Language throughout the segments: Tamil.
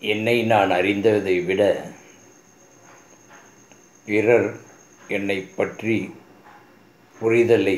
என்னை நான் அறிந்ததை விட பிறர் என்னை பற்றி புரிதலை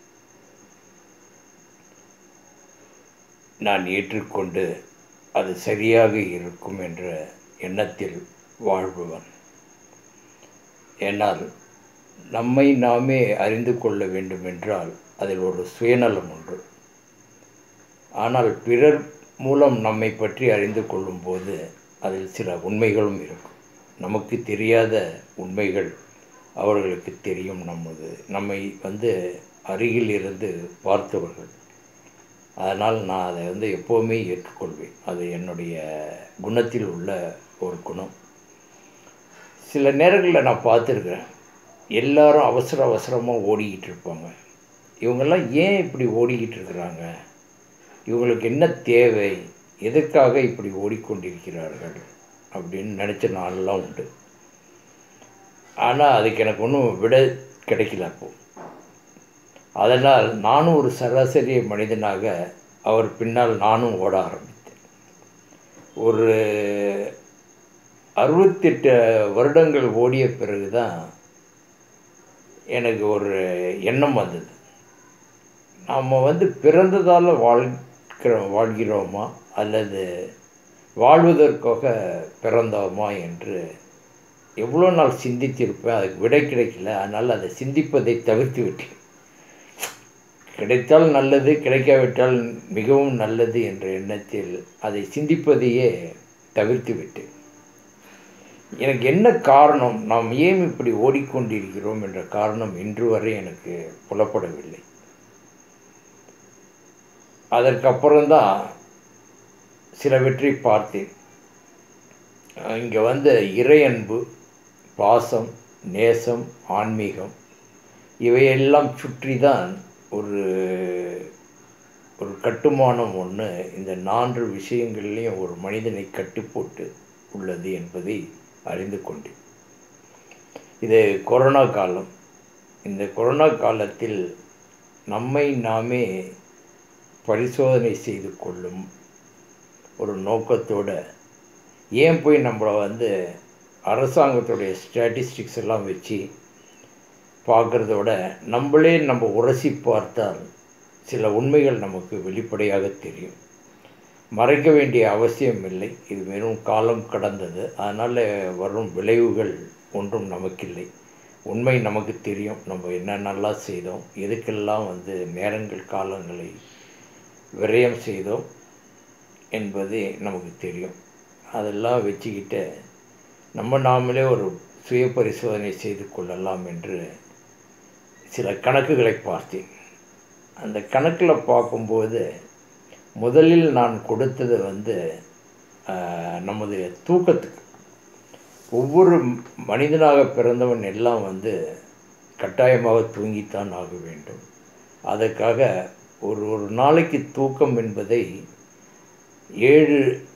நான் ஏற்றுக்கொண்டு அது சரியாக இருக்கும் என்ற எண்ணத்தில் வாழ்பவன் ஏனால் நம்மை நாமே அறிந்து கொள்ள வேண்டுமென்றால் அதில் ஒரு சுயநலம் உண்டு ஆனால் பிறர் மூலம் நம்மை பற்றி அறிந்து கொள்ளும்போது அதில் சில உண்மைகளும் இருக்கும் நமக்கு தெரியாத உண்மைகள் அவர்களுக்கு தெரியும் நமது நம்மை வந்து அருகில் இருந்து பார்த்தவர்கள் அதனால் நான் அதை வந்து எப்போவுமே ஏற்றுக்கொள்வேன் அது என்னுடைய குணத்தில் உள்ள ஒரு குணம் சில நேரங்களில் நான் பார்த்துருக்குறேன் எல்லாரும் அவசர அவசரமாக ஓடிக்கிட்டு இருப்பாங்க இவங்கெல்லாம் ஏன் இப்படி ஓடிக்கிட்டு இருக்கிறாங்க இவங்களுக்கு என்ன தேவை எதுக்காக இப்படி ஓடிக்கொண்டிருக்கிறார்கள் அப்படின்னு நினச்ச நாளெலாம் உண்டு ஆனால் அதுக்கு எனக்கு ஒன்றும் விட கிடைக்கல அப்போ அதனால் நானும் ஒரு சராசரி மனிதனாக அவர் பின்னால் நானும் ஓட ஆரம்பித்தேன் ஒரு அறுபத்தெட்டு வருடங்கள் ஓடிய பிறகு தான் எனக்கு ஒரு எண்ணம் வந்தது நாம் வந்து பிறந்ததால் வாழ்கிற வாழ்கிறோமா அல்லது வாழ்வதற்காக பிறந்தோமா என்று எவ்வளோ நாள் சிந்தித்திருப்பேன் அதுக்கு விடை கிடைக்கல அதனால் அதை சிந்திப்பதை தவிர்த்து விட்டேன் கிடைத்தால் நல்லது கிடைக்காவிட்டால் மிகவும் நல்லது என்ற எண்ணத்தில் அதை சிந்திப்பதையே தவிர்த்து விட்டேன் எனக்கு என்ன காரணம் நாம் ஏன் இப்படி ஓடிக்கொண்டிருக்கிறோம் என்ற காரணம் இன்று வரை எனக்கு புலப்படவில்லை அதற்கப்புறம்தான் சிலவற்றை பார்த்தேன் இங்கே வந்த இறையன்பு பாசம் நேசம் ஆன்மீகம் இவையெல்லாம் சுற்றி தான் ஒரு ஒரு கட்டுமானம் ஒன்று இந்த நான்கு விஷயங்கள்லேயும் ஒரு மனிதனை கட்டுப்போட்டு உள்ளது என்பதை அறிந்து கொண்டேன் இது கொரோனா காலம் இந்த கொரோனா காலத்தில் நம்மை நாமே பரிசோதனை செய்து கொள்ளும் ஒரு நோக்கத்தோடு ஏன் போய் நம்மளை வந்து அரசாங்கத்துடைய ஸ்டாட்டிஸ்டிக்ஸ் எல்லாம் வச்சு பார்க்குறத விட நம்மளே நம்ம உரசி பார்த்தால் சில உண்மைகள் நமக்கு வெளிப்படையாக தெரியும் மறைக்க வேண்டிய அவசியம் இல்லை இது வெறும் காலம் கடந்தது அதனால் வரும் விளைவுகள் ஒன்றும் நமக்கில்லை உண்மை நமக்கு தெரியும் நம்ம என்னென்னலாம் செய்தோம் எதுக்கெல்லாம் வந்து நேரங்கள் காலங்களை விரயம் செய்தோம் என்பது நமக்கு தெரியும் அதெல்லாம் வச்சுக்கிட்டு நம்ம நாமளே ஒரு சுய பரிசோதனை செய்து கொள்ளலாம் என்று சில கணக்குகளை பார்த்தேன் அந்த கணக்கில் பார்க்கும்போது முதலில் நான் கொடுத்தது வந்து நமது தூக்கத்துக்கு ஒவ்வொரு மனிதனாக பிறந்தவன் எல்லாம் வந்து கட்டாயமாக தூங்கித்தான் ஆக வேண்டும் அதற்காக ஒரு ஒரு நாளைக்கு தூக்கம் என்பதை ஏழு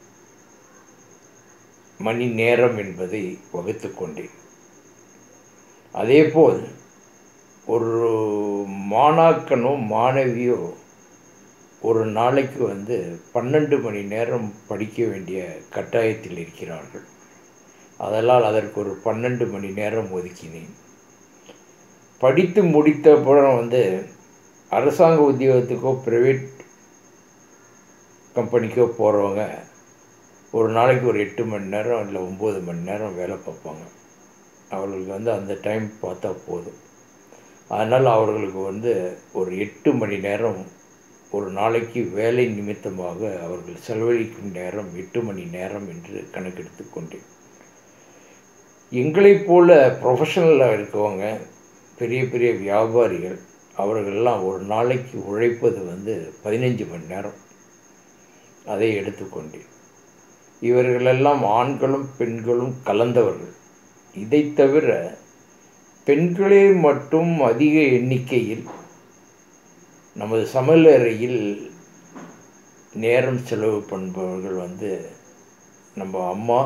மணி நேரம் என்பதை வகுத்து கொண்டேன் அதேபோல் ஒரு மாணாக்கனோ மாணவியோ ஒரு நாளைக்கு வந்து பன்னெண்டு மணி நேரம் படிக்க வேண்டிய கட்டாயத்தில் இருக்கிறார்கள் அதனால் அதற்கு ஒரு பன்னெண்டு மணி நேரம் ஒதுக்கினேன் படித்து முடித்த அப்புறம் வந்து அரசாங்க உத்தியோகத்துக்கோ ப்ரைவேட் கம்பெனிக்கோ போகிறவங்க ஒரு நாளைக்கு ஒரு எட்டு மணி நேரம் இல்லை ஒம்பது மணி நேரம் வேலை பார்ப்பாங்க அவர்களுக்கு வந்து அந்த டைம் பார்த்தா போதும் அதனால் அவர்களுக்கு வந்து ஒரு எட்டு மணி நேரம் ஒரு நாளைக்கு வேலை நிமித்தமாக அவர்கள் செலவழிக்கும் நேரம் எட்டு மணி நேரம் என்று கணக்கெடுத்து கொண்டேன் எங்களைப் போல ப்ரொஃபஷனலாக இருக்கவங்க பெரிய பெரிய வியாபாரிகள் அவர்களெல்லாம் ஒரு நாளைக்கு உழைப்பது வந்து பதினஞ்சு மணி நேரம் அதை எடுத்துக்கொண்டேன் இவர்களெல்லாம் ஆண்களும் பெண்களும் கலந்தவர்கள் இதை தவிர பெண்களே மட்டும் அதிக எண்ணிக்கையில் நமது சமையலறையில் நேரம் செலவு பண்ணுபவர்கள் வந்து நம்ம அம்மா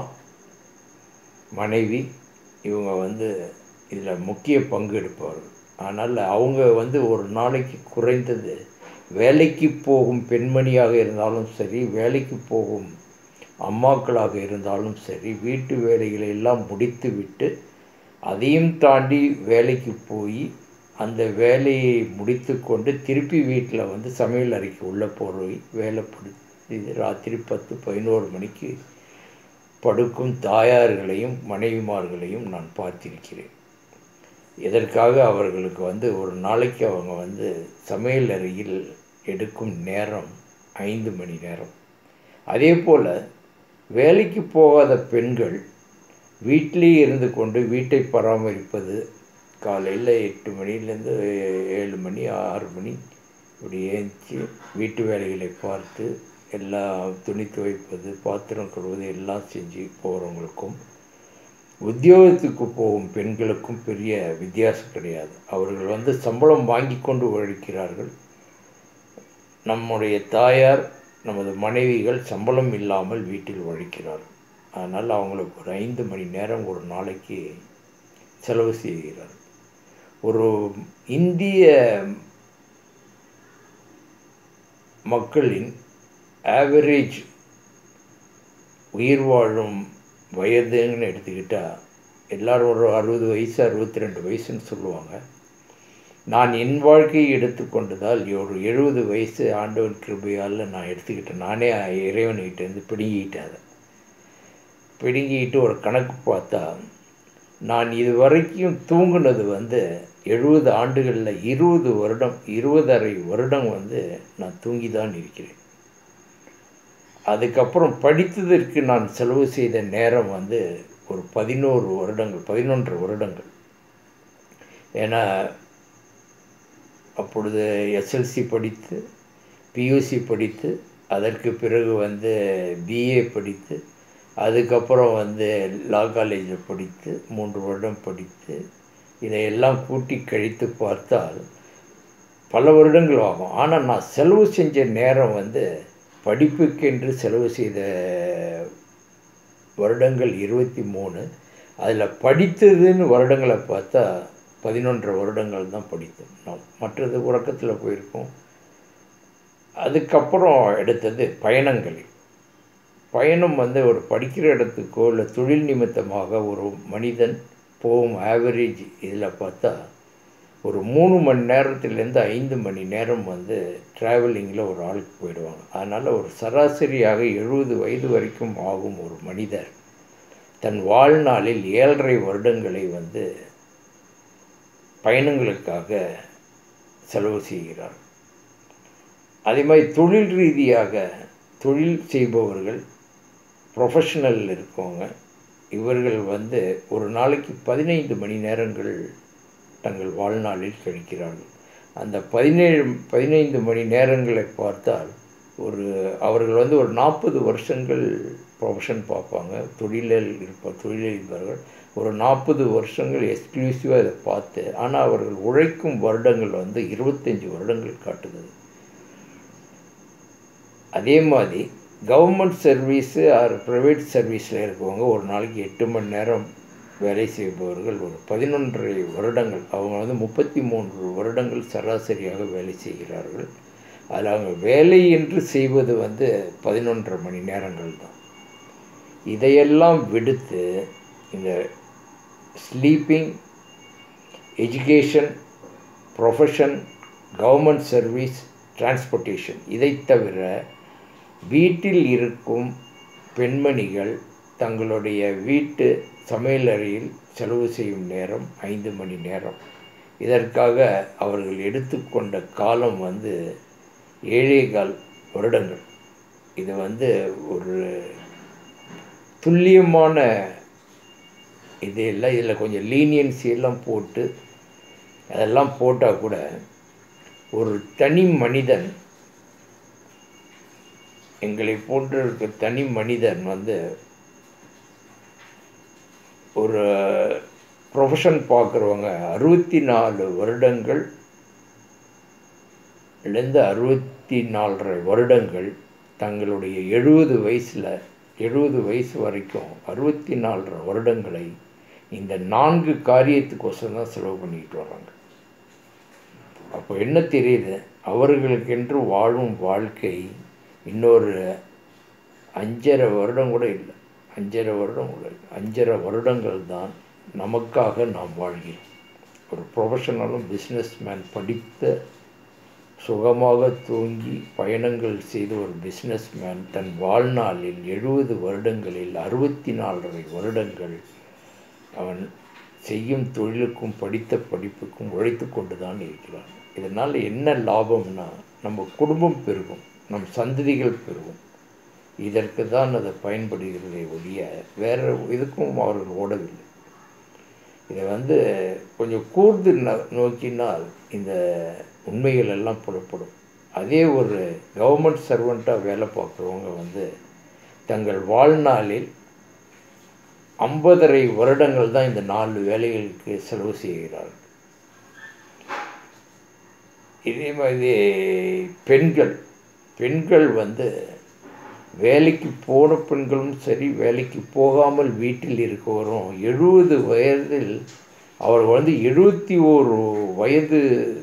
மனைவி இவங்க வந்து இதில் முக்கிய பங்கு எடுப்பவர்கள் ஆனால் அவங்க வந்து ஒரு நாளைக்கு குறைந்தது வேலைக்கு போகும் பெண்மணியாக இருந்தாலும் சரி வேலைக்கு போகும் அம்மாக்களாக இருந்தாலும் சரி வீட்டு வேலைகளை எல்லாம் முடித்து விட்டு அதையும் தாண்டி வேலைக்கு போய் அந்த வேலையை முடித்து கொண்டு திருப்பி வீட்டில் வந்து சமையல் அறைக்கு உள்ளே போய் வேலை பிடிச்சி ராத்திரி பத்து பதினோரு மணிக்கு படுக்கும் தாயார்களையும் மனைவிமார்களையும் நான் பார்த்திருக்கிறேன் இதற்காக அவர்களுக்கு வந்து ஒரு நாளைக்கு அவங்க வந்து சமையல் அறையில் எடுக்கும் நேரம் ஐந்து மணி நேரம் அதே போல் வேலைக்கு போகாத பெண்கள் வீட்டிலேயே இருந்து கொண்டு வீட்டை பராமரிப்பது காலையில் எட்டு மணிலேருந்து ஏழு மணி ஆறு மணி இப்படி ஏஞ்சி வீட்டு வேலைகளை பார்த்து எல்லாம் துணி துவைப்பது பாத்திரம் கழுவுவது எல்லாம் செஞ்சு போகிறவங்களுக்கும் உத்தியோகத்துக்கு போகும் பெண்களுக்கும் பெரிய வித்தியாசம் கிடையாது அவர்கள் வந்து சம்பளம் வாங்கி கொண்டு உழைக்கிறார்கள் நம்முடைய தாயார் நமது மனைவிகள் சம்பளம் இல்லாமல் வீட்டில் உழைக்கிறார்கள் அதனால் அவங்களுக்கு ஒரு ஐந்து மணி நேரம் ஒரு நாளைக்கு செலவு செய்கிறார் ஒரு இந்திய மக்களின் ஆவரேஜ் உயிர் வாழும் வயதுன்னு எடுத்துக்கிட்டால் எல்லோரும் ஒரு அறுபது வயசு அறுபத்தி ரெண்டு வயசுன்னு சொல்லுவாங்க நான் என் வாழ்க்கையை எடுத்துக்கொண்டதால் ஒரு எழுபது வயசு ஆண்டவன் கிருபையால் நான் எடுத்துக்கிட்டேன் நானே இறைவன்கிட்டேருந்து பிடுங்கிக்கிட்டேன் அதை பிடுங்கிக்கிட்டு ஒரு கணக்கு பார்த்தா நான் இது வரைக்கும் தூங்குனது வந்து எழுபது ஆண்டுகளில் இருபது வருடம் இருபதரை வருடம் வந்து நான் தூங்கி தான் இருக்கிறேன் அதுக்கப்புறம் படித்ததற்கு நான் செலவு செய்த நேரம் வந்து ஒரு பதினோரு வருடங்கள் பதினொன்று வருடங்கள் ஏன்னா அப்பொழுது எஸ்எல்சி படித்து பியூசி படித்து அதற்கு பிறகு வந்து பிஏ படித்து அதுக்கப்புறம் வந்து லா காலேஜில் படித்து மூன்று வருடம் படித்து இதையெல்லாம் கூட்டி கழித்து பார்த்தால் பல வருடங்கள் ஆகும் ஆனால் நான் செலவு செஞ்ச நேரம் வந்து படிப்புக்கென்று செலவு செய்த வருடங்கள் இருபத்தி மூணு அதில் படித்ததுன்னு வருடங்களை பார்த்தா பதினொன்றரை வருடங்கள் தான் படித்தோம் நாம் மற்றது உறக்கத்தில் போயிருக்கோம் அதுக்கப்புறம் எடுத்தது பயணங்கள் பயணம் வந்து ஒரு படிக்கிற இடத்துக்கோ இல்லை தொழில் நிமித்தமாக ஒரு மனிதன் போகும் ஆவரேஜ் இதில் பார்த்தா ஒரு மூணு மணி நேரத்துலேருந்து ஐந்து மணி நேரம் வந்து ட்ராவலிங்கில் ஒரு ஆளுக்கு போயிடுவாங்க அதனால் ஒரு சராசரியாக எழுபது வயது வரைக்கும் ஆகும் ஒரு மனிதர் தன் வாழ்நாளில் ஏழரை வருடங்களை வந்து பயணங்களுக்காக செலவு செய்கிறார் அதே மாதிரி தொழில் ரீதியாக தொழில் செய்பவர்கள் ப்ரொஃபஷனல் இருக்கவங்க இவர்கள் வந்து ஒரு நாளைக்கு பதினைந்து மணி நேரங்கள் தங்கள் வாழ்நாளில் கழிக்கிறார்கள் அந்த பதினேழு பதினைந்து மணி நேரங்களை பார்த்தால் ஒரு அவர்கள் வந்து ஒரு நாற்பது வருஷங்கள் ப்ரொஃபஷன் பார்ப்பாங்க தொழிலில் இருப்ப தொழிலில் இருப்பார்கள் ஒரு நாற்பது வருஷங்கள் எக்ஸ்க்ளூசிவாக இதை பார்த்து ஆனால் அவர்கள் உழைக்கும் வருடங்கள் வந்து இருபத்தஞ்சி வருடங்கள் காட்டுது அதே மாதிரி கவர்மெண்ட் சர்வீஸு ஆர் ப்ரைவேட் சர்வீஸில் இருக்கவங்க ஒரு நாளைக்கு எட்டு மணி நேரம் வேலை செய்பவர்கள் ஒரு பதினொன்றரை வருடங்கள் அவங்க வந்து முப்பத்தி மூன்று வருடங்கள் சராசரியாக வேலை செய்கிறார்கள் அதில் அவங்க வேலை என்று செய்வது வந்து பதினொன்றரை மணி நேரங்கள் தான் இதையெல்லாம் விடுத்து இந்த sleeping education profession government service transportation இதை தவிர வீட்டில் இருக்கும் பெண்மணிகள் தங்களுடைய வீட்டு சமையலறையில் செலவு செய்யும் நேரம் ஐந்து மணி நேரம் இதற்காக அவர்கள் எடுத்துக்கொண்ட காலம் வந்து ஏழே கால் வருடங்கள் இது வந்து ஒரு துல்லியமான இது எல்லாம் இதில் கொஞ்சம் லீனியன்சி எல்லாம் போட்டு அதெல்லாம் போட்டால் கூட ஒரு தனி மனிதன் எங்களை போன்று இருக்க தனி மனிதன் வந்து ஒரு ப்ரொஃபஷன் பார்க்குறவங்க அறுபத்தி நாலு வருடங்கள் இருந்து அறுபத்தி நாலரை வருடங்கள் தங்களுடைய எழுபது வயசில் எழுபது வயசு வரைக்கும் அறுபத்தி நாலரை வருடங்களை இந்த நான்கு காரியத்துக்கோசரம் தான் செலவு பண்ணிக்கிட்டு வராங்க அப்போ என்ன தெரியுது அவர்களுக்கென்று வாழும் வாழ்க்கை இன்னொரு அஞ்சரை வருடம் கூட இல்லை அஞ்சரை வருடம் கூட இல்லை அஞ்சரை வருடங்கள் தான் நமக்காக நாம் வாழ்கிறோம் ஒரு ப்ரொஃபஷனலும் பிஸ்னஸ் மேன் படித்த சுகமாக தூங்கி பயணங்கள் செய்த ஒரு பிஸ்னஸ் மேன் தன் வாழ்நாளில் எழுபது வருடங்களில் அறுபத்தி நாலரை வருடங்கள் அவன் செய்யும் தொழிலுக்கும் படித்த படிப்புக்கும் உழைத்து கொண்டு தான் இருக்கிறான் இதனால் என்ன லாபம்னா நம்ம குடும்பம் பெருகும் நம் சந்ததிகள் பெருகும் இதற்கு தான் அது பயன்படுகிறதே ஒழிய வேறு இதுக்கும் அவர்கள் ஓடவில்லை இதை வந்து கொஞ்சம் கூர்ந்து நோக்கினால் இந்த உண்மைகள் எல்லாம் புலப்படும் அதே ஒரு கவர்மெண்ட் சர்வெண்ட்டாக வேலை பார்க்குறவங்க வந்து தங்கள் வாழ்நாளில் ஐம்பதரை வருடங்கள் தான் இந்த நாலு வேலைகளுக்கு செலவு செய்கிறார்கள் இதே மாதிரி பெண்கள் பெண்கள் வந்து வேலைக்கு போன பெண்களும் சரி வேலைக்கு போகாமல் வீட்டில் இருக்கவரும் எழுபது வயதில் அவர் வந்து எழுபத்தி ஓரு வயது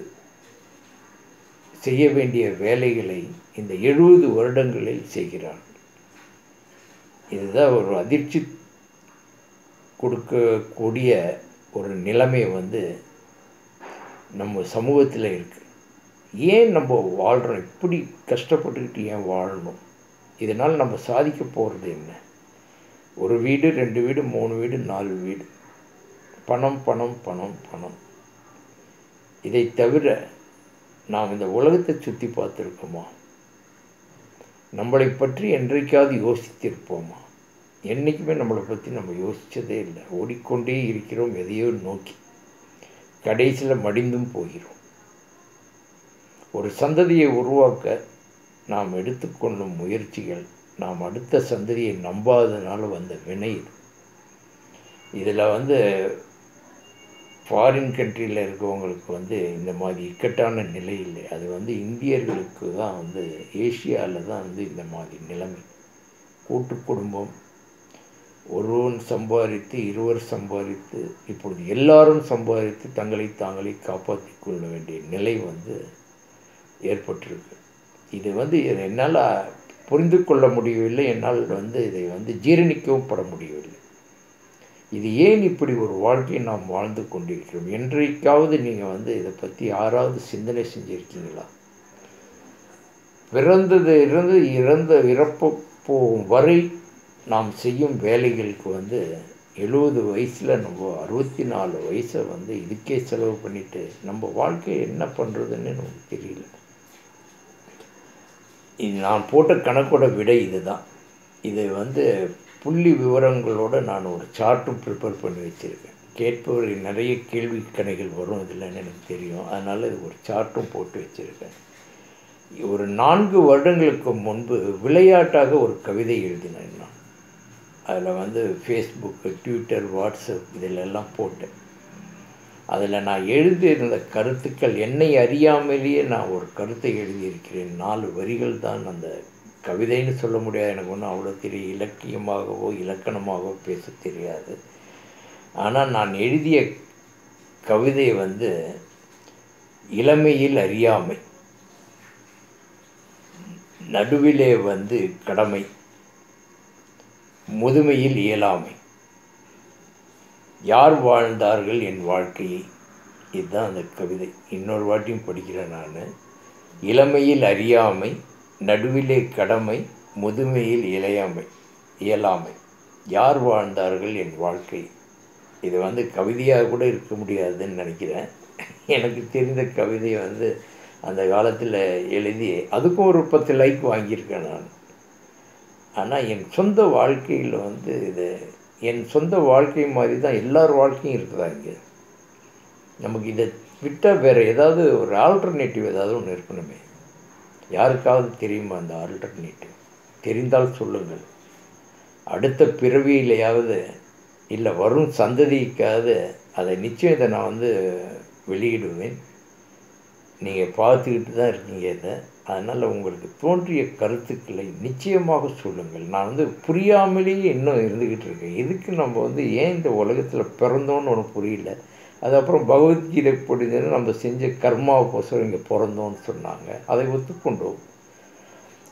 செய்ய வேண்டிய வேலைகளை இந்த எழுபது வருடங்களில் செய்கிறார் இதுதான் ஒரு அதிர்ச்சி கொடுக்கக்கூடிய ஒரு நிலைமை வந்து நம்ம சமூகத்தில் இருக்குது ஏன் நம்ம வாழ்கிறோம் இப்படி கஷ்டப்பட்டுக்கிட்டு ஏன் வாழணும் இதனால் நம்ம சாதிக்க போகிறது என்ன ஒரு வீடு ரெண்டு வீடு மூணு வீடு நாலு வீடு பணம் பணம் பணம் பணம் இதை தவிர நாம் இந்த உலகத்தை சுற்றி பார்த்துருக்கோமா நம்மளை பற்றி என்றைக்காவது யோசித்திருப்போமா என்றைக்குமே நம்மளை பற்றி நம்ம யோசித்ததே இல்லை ஓடிக்கொண்டே இருக்கிறோம் எதையோ நோக்கி கடைசியில் மடிந்தும் போகிறோம் ஒரு சந்ததியை உருவாக்க நாம் எடுத்துக்கொள்ளும் முயற்சிகள் நாம் அடுத்த சந்ததியை நம்பாததுனால வந்த வினை இது இதில் வந்து ஃபாரின் கண்ட்ரியில் இருக்கவங்களுக்கு வந்து இந்த மாதிரி இக்கட்டான நிலை இல்லை அது வந்து இந்தியர்களுக்கு தான் வந்து ஏஷியாவில் தான் வந்து இந்த மாதிரி நிலைமை கூட்டு குடும்பம் ஒருவன் சம்பாதித்து இருவர் சம்பாதித்து இப்பொழுது எல்லாரும் சம்பாதித்து தங்களை தாங்களே காப்பாற்றி கொள்ள வேண்டிய நிலை வந்து ஏற்பட்டிருக்கு இது வந்து என்னால் புரிந்து கொள்ள முடியவில்லை என்னால் வந்து இதை வந்து ஜீரணிக்கவும் பட முடியவில்லை இது ஏன் இப்படி ஒரு வாழ்க்கையை நாம் வாழ்ந்து கொண்டிருக்கிறோம் என்றைக்காவது நீங்கள் வந்து இதை பற்றி யாராவது சிந்தனை செஞ்சுருக்கீங்களா பிறந்தது இருந்து இறந்த இறப்பு போகும் வரை நாம் செய்யும் வேலைகளுக்கு வந்து எழுபது வயசில் நம்ம அறுபத்தி நாலு வயசை வந்து இதுக்கே செலவு பண்ணிவிட்டு நம்ம வாழ்க்கையை என்ன பண்ணுறதுன்னு நமக்கு தெரியல இது நான் போட்ட கணக்கோட விடை இது தான் இதை வந்து புள்ளி விவரங்களோடு நான் ஒரு சார்ட்டும் ப்ரிப்பேர் பண்ணி வச்சுருக்கேன் கேட்பவர் நிறைய கேள்வி கணைகள் வரும் இதில்னு எனக்கு தெரியும் அதனால் இது ஒரு சார்ட்டும் போட்டு வச்சுருக்கேன் ஒரு நான்கு வருடங்களுக்கு முன்பு விளையாட்டாக ஒரு கவிதை எழுதினேன் நான் அதில் வந்து ஃபேஸ்புக்கு ட்விட்டர் வாட்ஸ்அப் இதிலெல்லாம் போட்டேன் அதில் நான் எழுதியிருந்த கருத்துக்கள் என்னை அறியாமலேயே நான் ஒரு கருத்தை எழுதியிருக்கிறேன் நாலு வரிகள் தான் அந்த கவிதைன்னு சொல்ல முடியாது எனக்கு ஒன்றும் அவ்வளோ தெரிய இலக்கியமாகவோ இலக்கணமாகவோ பேச தெரியாது ஆனால் நான் எழுதிய கவிதை வந்து இளமையில் அறியாமை நடுவிலே வந்து கடமை முதுமையில் இயலாமை யார் வாழ்ந்தார்கள் என் வாழ்க்கையை இதுதான் அந்த கவிதை இன்னொரு வாட்டியும் படிக்கிறேன் நான் இளமையில் அறியாமை நடுவிலே கடமை முதுமையில் இளையாமை இயலாமை யார் வாழ்ந்தார்கள் என் வாழ்க்கை இது வந்து கவிதையாக கூட இருக்க முடியாதுன்னு நினைக்கிறேன் எனக்கு தெரிந்த கவிதையை வந்து அந்த காலத்தில் எழுதி அதுக்கும் ஒரு பத்து லைக் வாங்கியிருக்கேன் நான் ஆனால் என் சொந்த வாழ்க்கையில் வந்து இது என் சொந்த வாழ்க்கை மாதிரி தான் எல்லார் வாழ்க்கையும் இருக்குதா இங்கே நமக்கு இதை விட்டால் வேறு ஏதாவது ஒரு ஆல்டர்னேட்டிவ் ஏதாவது ஒன்று இருக்கணுமே யாருக்காவது தெரியுமா அந்த ஆல்டர்னேட்டிவ் தெரிந்தால் சொல்லுங்கள் அடுத்த பிறவியிலையாவது இல்லை வரும் சந்ததிக்காவது அதை நிச்சயம் இதை நான் வந்து வெளியிடுவேன் நீங்கள் பார்த்துக்கிட்டு தான் இருக்கீங்க இதை அதனால் உங்களுக்கு தோன்றிய கருத்துக்களை நிச்சயமாக சொல்லுங்கள் நான் வந்து புரியாமலேயே இன்னும் இருந்துக்கிட்டு இருக்கேன் எதுக்கு நம்ம வந்து ஏன் இந்த உலகத்தில் பிறந்தோன்னு ஒன்று புரியல அது அப்புறம் பகவத்கீதை படித்தது நம்ம செஞ்ச கர்மாவுக்கோசரம் இங்கே பிறந்தோன்னு சொன்னாங்க அதை ஒத்துக்கொண்டோம்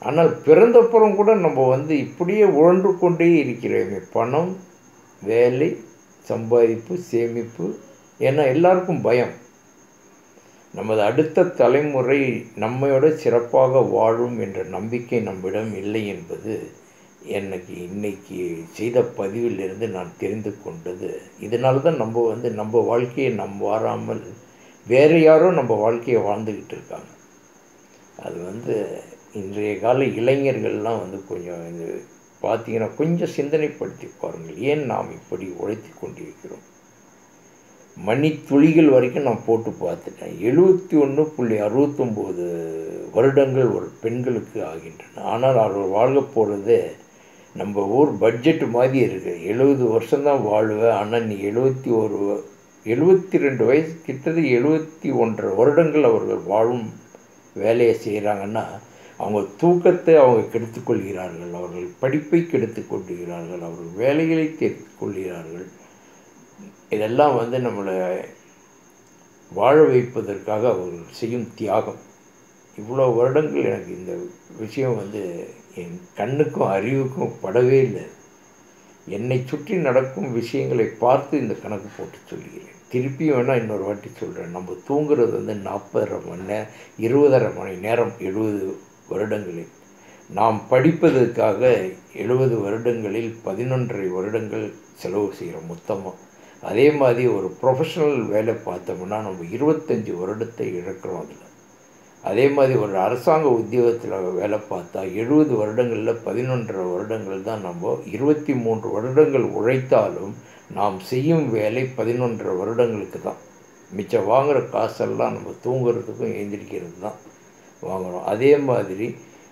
ஆனால் பிறந்தப்புறம் கூட நம்ம வந்து இப்படியே உழன்று கொண்டே இருக்கிறோமே பணம் வேலை சம்பாதிப்பு சேமிப்பு ஏன்னா எல்லாருக்கும் பயம் நமது அடுத்த தலைமுறை நம்மையோட சிறப்பாக வாழும் என்ற நம்பிக்கை நம்மிடம் இல்லை என்பது எனக்கு இன்னைக்கு செய்த பதிவிலிருந்து நான் தெரிந்து கொண்டது இதனால தான் நம்ம வந்து நம்ம வாழ்க்கையை நம் வாராமல் வேறு யாரோ நம்ம வாழ்க்கையை வாழ்ந்துக்கிட்டு இருக்காங்க அது வந்து இன்றைய கால இளைஞர்கள்லாம் வந்து கொஞ்சம் இது பார்த்தீங்கன்னா கொஞ்சம் சிந்தனைப்படுத்தி பாருங்கள் ஏன் நாம் இப்படி உழைத்து கொண்டிருக்கிறோம் மணித்துளிகள் வரைக்கும் நான் போட்டு பார்த்துட்டேன் எழுபத்தி ஒன்று புள்ளி அறுபத்தொம்போது வருடங்கள் ஒரு பெண்களுக்கு ஆகின்றன ஆனால் அவர் வாழ போகிறது நம்ம ஊர் பட்ஜெட் மாதிரி இருக்குது எழுபது வருஷம்தான் வாழ்வேன் ஆனால் நீ எழுபத்தி ஒரு எழுபத்தி ரெண்டு வயசு கிட்டத்தட்ட எழுபத்தி ஒன்றரை வருடங்கள் அவர்கள் வாழும் வேலையை செய்கிறாங்கன்னா அவங்க தூக்கத்தை அவங்க கெடுத்துக் கொள்கிறார்கள் அவர்கள் படிப்பை கெடுத்துக் கொள்கிறார்கள் அவர்கள் வேலைகளை கெடுத்துக் கொள்கிறார்கள் இதெல்லாம் வந்து நம்மளை வாழ வைப்பதற்காக அவர்கள் செய்யும் தியாகம் இவ்வளோ வருடங்கள் எனக்கு இந்த விஷயம் வந்து என் கண்ணுக்கும் அறிவுக்கும் படவே இல்லை என்னை சுற்றி நடக்கும் விஷயங்களை பார்த்து இந்த கணக்கு போட்டு சொல்கிறேன் திருப்பியும் வேணால் இன்னொரு வாட்டி சொல்கிறேன் நம்ம தூங்குறது வந்து நாற்பதரை மணி நேரம் இருபதரை மணி நேரம் எழுபது வருடங்களில் நாம் படிப்பதற்காக எழுபது வருடங்களில் பதினொன்றரை வருடங்கள் செலவு செய்கிறோம் மொத்தமாக அதே மாதிரி ஒரு ப்ரொஃபஷனல் வேலை பார்த்தோம்னா நம்ம இருபத்தஞ்சி வருடத்தை இழக்கிறோம் அதில் அதே மாதிரி ஒரு அரசாங்க உத்தியோகத்தில் வேலை பார்த்தா எழுபது வருடங்களில் பதினொன்றரை வருடங்கள் தான் நம்ம இருபத்தி மூன்று வருடங்கள் உழைத்தாலும் நாம் செய்யும் வேலை பதினொன்றரை வருடங்களுக்கு தான் மிச்சம் வாங்குகிற காசெல்லாம் நம்ம தூங்குறதுக்கும் எழுந்திரிக்கிறது தான் வாங்குகிறோம் அதே மாதிரி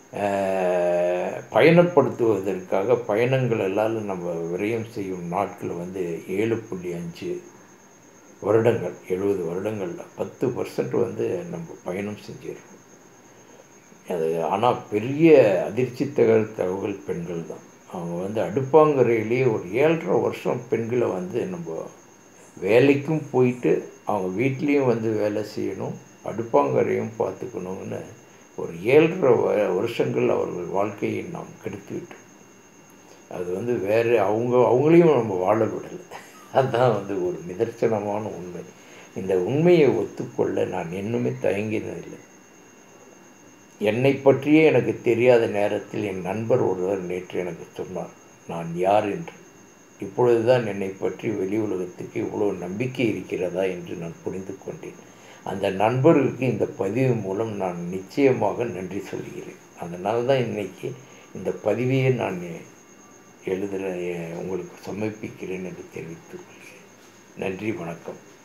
பயணப்படுத்துவதற்காக பயணங்கள் எல்லாம் நம்ம விரயம் செய்யும் நாட்கள் வந்து ஏழு புள்ளி அஞ்சு வருடங்கள் எழுபது வருடங்களில் பத்து பர்சன்ட் வந்து நம்ம பயணம் செஞ்சிருக்கோம் அது ஆனால் பெரிய அதிர்ச்சி தகவல் தகவல் பெண்கள் தான் அவங்க வந்து அடுப்பாங்கரையிலேயே ஒரு ஏழரை வருஷம் பெண்களை வந்து நம்ம வேலைக்கும் போயிட்டு அவங்க வீட்லேயும் வந்து வேலை செய்யணும் அடுப்பாங்கரையும் பார்த்துக்கணும்னு ஒரு ஏழரை வ வருஷங்கள் அவர்கள் வாழ்க்கையை நாம் கெடுத்துவிட்டோம் அது வந்து வேறு அவங்க அவங்களையும் நம்ம வாழ விடலை அதுதான் வந்து ஒரு நிதர்சனமான உண்மை இந்த உண்மையை ஒத்துக்கொள்ள நான் இன்னுமே தயங்கினதில்லை என்னை பற்றியே எனக்கு தெரியாத நேரத்தில் என் நண்பர் ஒருவர் நேற்று எனக்கு சொன்னார் நான் யார் என்று இப்பொழுதுதான் என்னை பற்றி வெளி உலகத்துக்கு இவ்வளோ நம்பிக்கை இருக்கிறதா என்று நான் புரிந்து கொண்டேன் அந்த நண்பருக்கு இந்த பதிவு மூலம் நான் நிச்சயமாக நன்றி சொல்கிறேன் அதனால தான் இன்றைக்கி இந்த பதிவையே நான் எழுதுகிற உங்களுக்கு சமர்ப்பிக்கிறேன் என்று தெரிவித்துக் கொள்கிறேன் நன்றி வணக்கம்